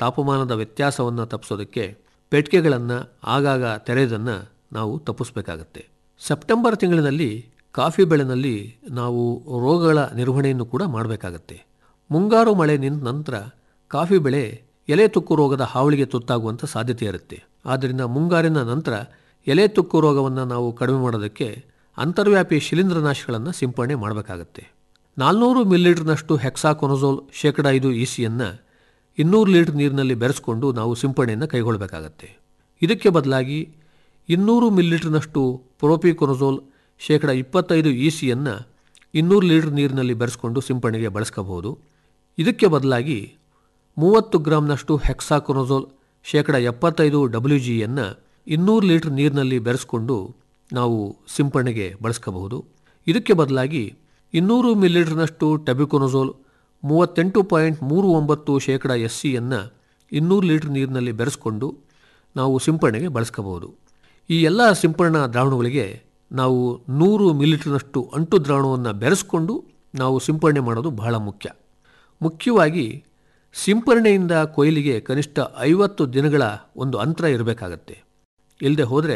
ತಾಪಮಾನದ ವ್ಯತ್ಯಾಸವನ್ನು ತಪ್ಪಿಸೋದಕ್ಕೆ ಪೆಟ್ಟಿಗೆಗಳನ್ನು ಆಗಾಗ ತೆರೆಯೋದನ್ನು ನಾವು ತಪ್ಪಿಸಬೇಕಾಗತ್ತೆ ಸೆಪ್ಟೆಂಬರ್ ತಿಂಗಳಿನಲ್ಲಿ ಕಾಫಿ ಬೆಳೆನಲ್ಲಿ ನಾವು ರೋಗಗಳ ನಿರ್ವಹಣೆಯನ್ನು ಕೂಡ ಮಾಡಬೇಕಾಗತ್ತೆ ಮುಂಗಾರು ಮಳೆ ನಿಂತ ನಂತರ ಕಾಫಿ ಬೆಳೆ ಎಲೆ ತುಕ್ಕು ರೋಗದ ಹಾವಳಿಗೆ ತುತ್ತಾಗುವಂಥ ಸಾಧ್ಯತೆ ಇರುತ್ತೆ ಆದ್ದರಿಂದ ಮುಂಗಾರಿನ ನಂತರ ಎಲೆ ತುಕ್ಕು ರೋಗವನ್ನು ನಾವು ಕಡಿಮೆ ಮಾಡೋದಕ್ಕೆ ಅಂತರ್ವ್ಯಾಪಿ ಶಿಲೀಂಧ್ರನಾಶಗಳನ್ನು ಸಿಂಪಡಣೆ ಮಾಡಬೇಕಾಗತ್ತೆ ನಾಲ್ನೂರು ಮಿಲಿಲೀಟರ್ನಷ್ಟು ಹೆಕ್ಸಾಕೊನಜೋಲ್ ಶೇಕಡ ಐದು ಇಸಿಯನ್ನು ಇನ್ನೂರು ಲೀಟರ್ ನೀರಿನಲ್ಲಿ ಬೆರೆಸ್ಕೊಂಡು ನಾವು ಸಿಂಪಡಣೆಯನ್ನು ಕೈಗೊಳ್ಳಬೇಕಾಗತ್ತೆ ಇದಕ್ಕೆ ಬದಲಾಗಿ ಇನ್ನೂರು ಮಿಲಿಲೀಟರ್ನಷ್ಟು ಪ್ರೋಪಿಕೊನಜೋಲ್ ಶೇಕಡ ಇಪ್ಪತ್ತೈದು ಇಸಿಯನ್ನು ಇನ್ನೂರು ಲೀಟರ್ ನೀರಿನಲ್ಲಿ ಬೆರೆಸ್ಕೊಂಡು ಸಿಂಪಡಣೆಗೆ ಬಳಸ್ಕೋಬಹುದು ಇದಕ್ಕೆ ಬದಲಾಗಿ ಮೂವತ್ತು ಗ್ರಾಂನಷ್ಟು ಹೆಕ್ಸಾಕೊನಜೋಲ್ ಶೇಕಡ ಎಪ್ಪತ್ತೈದು ಡಬ್ಲ್ಯೂ ಜಿಯನ್ನು ಇನ್ನೂರು ಲೀಟರ್ ನೀರಿನಲ್ಲಿ ಬೆರೆಸ್ಕೊಂಡು ನಾವು ಸಿಂಪಡಣೆಗೆ ಬಳಸ್ಕೋಬಹುದು ಇದಕ್ಕೆ ಬದಲಾಗಿ ಇನ್ನೂರು ಮಿಲಿಲೀಟರ್ನಷ್ಟು ಟೆಬಿಕೊನಜೋಲ್ ಮೂವತ್ತೆಂಟು ಪಾಯಿಂಟ್ ಮೂರು ಒಂಬತ್ತು ಶೇಕಡ ಎಸ್ ಸಿಯನ್ನು ಇನ್ನೂರು ಲೀಟರ್ ನೀರಿನಲ್ಲಿ ಬೆರೆಸ್ಕೊಂಡು ನಾವು ಸಿಂಪಡಣೆಗೆ ಬಳಸ್ಕೋಬಹುದು ಈ ಎಲ್ಲ ಸಿಂಪಡಣಾ ದ್ರಾವಣಗಳಿಗೆ ನಾವು ನೂರು ಮಿಲಿಲೀಟರ್ನಷ್ಟು ಅಂಟು ದ್ರಾವಣವನ್ನು ಬೆರೆಸ್ಕೊಂಡು ನಾವು ಸಿಂಪಡಣೆ ಮಾಡೋದು ಬಹಳ ಮುಖ್ಯ ಮುಖ್ಯವಾಗಿ ಸಿಂಪರಣೆಯಿಂದ ಕೊಯ್ಲಿಗೆ ಕನಿಷ್ಠ ಐವತ್ತು ದಿನಗಳ ಒಂದು ಅಂತರ ಇರಬೇಕಾಗತ್ತೆ ಇಲ್ಲದೆ ಹೋದರೆ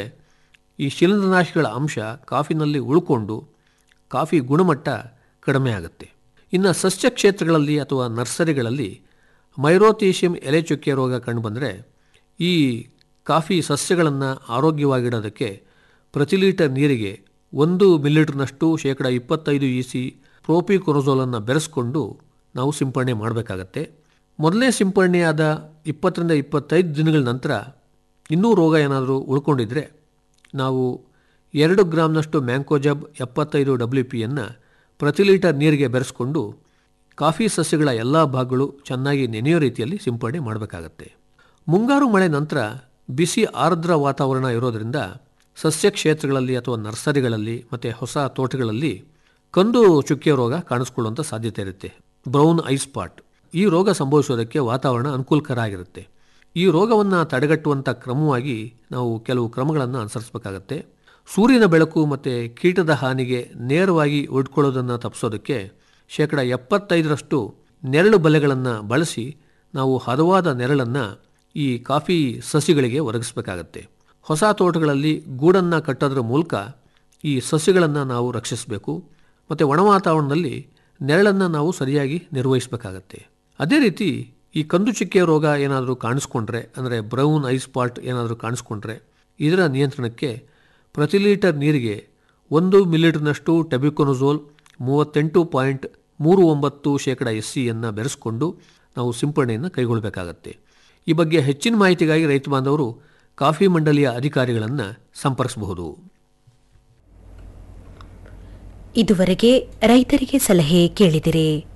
ಈ ಶಿಲೀಂಧ್ರನಾಶಿಗಳ ಅಂಶ ಕಾಫಿನಲ್ಲಿ ಉಳ್ಕೊಂಡು ಕಾಫಿ ಗುಣಮಟ್ಟ ಕಡಿಮೆ ಆಗುತ್ತೆ ಇನ್ನು ಸಸ್ಯ ಕ್ಷೇತ್ರಗಳಲ್ಲಿ ಅಥವಾ ನರ್ಸರಿಗಳಲ್ಲಿ ಮೈರೋಥೀಶಿಯಂ ಎಲೆ ಚುಕ್ಕೆ ರೋಗ ಕಂಡುಬಂದರೆ ಈ ಕಾಫಿ ಸಸ್ಯಗಳನ್ನು ಆರೋಗ್ಯವಾಗಿಡೋದಕ್ಕೆ ಪ್ರತಿ ಲೀಟರ್ ನೀರಿಗೆ ಒಂದು ಮಿಲಿಲೀಟರ್ನಷ್ಟು ಶೇಕಡ ಇಪ್ಪತ್ತೈದು ಇ ಸಿ ಪ್ರೋಪಿಕೊನಜೋಲನ್ನು ಬೆರೆಸ್ಕೊಂಡು ನಾವು ಸಿಂಪಡಣೆ ಮಾಡಬೇಕಾಗತ್ತೆ ಮೊದಲನೇ ಸಿಂಪಡಣೆಯಾದ ಇಪ್ಪತ್ತರಿಂದ ಇಪ್ಪತ್ತೈದು ದಿನಗಳ ನಂತರ ಇನ್ನೂ ರೋಗ ಏನಾದರೂ ಉಳ್ಕೊಂಡಿದ್ರೆ ನಾವು ಎರಡು ಗ್ರಾಮ್ನಷ್ಟು ಮ್ಯಾಂಕೋಜಬ್ ಎಪ್ಪತ್ತೈದು ಡಬ್ಲ್ಯೂ ಪಿಯನ್ನು ಪ್ರತಿ ಲೀಟರ್ ನೀರಿಗೆ ಬೆರೆಸ್ಕೊಂಡು ಕಾಫಿ ಸಸ್ಯಗಳ ಎಲ್ಲ ಭಾಗಗಳು ಚೆನ್ನಾಗಿ ನೆನೆಯೋ ರೀತಿಯಲ್ಲಿ ಸಿಂಪಡಣೆ ಮಾಡಬೇಕಾಗತ್ತೆ ಮುಂಗಾರು ಮಳೆ ನಂತರ ಬಿಸಿ ಆರ್ದ್ರ ವಾತಾವರಣ ಇರೋದರಿಂದ ಸಸ್ಯ ಕ್ಷೇತ್ರಗಳಲ್ಲಿ ಅಥವಾ ನರ್ಸರಿಗಳಲ್ಲಿ ಮತ್ತು ಹೊಸ ತೋಟಗಳಲ್ಲಿ ಕಂದು ಚುಕ್ಕೆ ರೋಗ ಕಾಣಿಸ್ಕೊಳ್ಳುವಂಥ ಸಾಧ್ಯತೆ ಇರುತ್ತೆ ಬ್ರೌನ್ ಐ ಸ್ಪಾಟ್ ಈ ರೋಗ ಸಂಭವಿಸೋದಕ್ಕೆ ವಾತಾವರಣ ಅನುಕೂಲಕರ ಆಗಿರುತ್ತೆ ಈ ರೋಗವನ್ನು ತಡೆಗಟ್ಟುವಂಥ ಕ್ರಮವಾಗಿ ನಾವು ಕೆಲವು ಕ್ರಮಗಳನ್ನು ಅನುಸರಿಸಬೇಕಾಗತ್ತೆ ಸೂರ್ಯನ ಬೆಳಕು ಮತ್ತು ಕೀಟದ ಹಾನಿಗೆ ನೇರವಾಗಿ ಒಡ್ಕೊಳ್ಳೋದನ್ನು ತಪ್ಪಿಸೋದಕ್ಕೆ ಶೇಕಡ ಎಪ್ಪತ್ತೈದರಷ್ಟು ನೆರಳು ಬಲೆಗಳನ್ನು ಬಳಸಿ ನಾವು ಹದವಾದ ನೆರಳನ್ನು ಈ ಕಾಫಿ ಸಸಿಗಳಿಗೆ ಒದಗಿಸಬೇಕಾಗತ್ತೆ ಹೊಸ ತೋಟಗಳಲ್ಲಿ ಗೂಡನ್ನು ಕಟ್ಟೋದ್ರ ಮೂಲಕ ಈ ಸಸ್ಯಗಳನ್ನು ನಾವು ರಕ್ಷಿಸಬೇಕು ಮತ್ತು ಒಣ ವಾತಾವರಣದಲ್ಲಿ ನೆರಳನ್ನು ನಾವು ಸರಿಯಾಗಿ ನಿರ್ವಹಿಸಬೇಕಾಗತ್ತೆ ಅದೇ ರೀತಿ ಈ ಕಂದು ಚಿಕ್ಕೆ ರೋಗ ಏನಾದರೂ ಕಾಣಿಸ್ಕೊಂಡ್ರೆ ಅಂದರೆ ಬ್ರೌನ್ ಐ ಸ್ಪಾಟ್ ಏನಾದರೂ ಕಾಣಿಸ್ಕೊಂಡ್ರೆ ಇದರ ನಿಯಂತ್ರಣಕ್ಕೆ ಪ್ರತಿ ಲೀಟರ್ ನೀರಿಗೆ ಒಂದು ಮಿಲಿಲೀಟರ್ನಷ್ಟು ಟೆಬಿಕೊನಜೋಲ್ ಮೂವತ್ತೆಂಟು ಪಾಯಿಂಟ್ ಮೂರು ಒಂಬತ್ತು ಶೇಕಡ ಎಸ್ ಸಿಯನ್ನು ಬೆರೆಸ್ಕೊಂಡು ನಾವು ಸಿಂಪಡಣೆಯನ್ನು ಕೈಗೊಳ್ಳಬೇಕಾಗತ್ತೆ ಈ ಬಗ್ಗೆ ಹೆಚ್ಚಿನ ಮಾಹಿತಿಗಾಗಿ ರೈತ ಬಾಂಧವರು ಕಾಫಿ ಮಂಡಳಿಯ ಅಧಿಕಾರಿಗಳನ್ನು ಸಂಪರ್ಕಿಸಬಹುದು ಇದುವರೆಗೆ ರೈತರಿಗೆ ಸಲಹೆ ಕೇಳಿದಿರಿ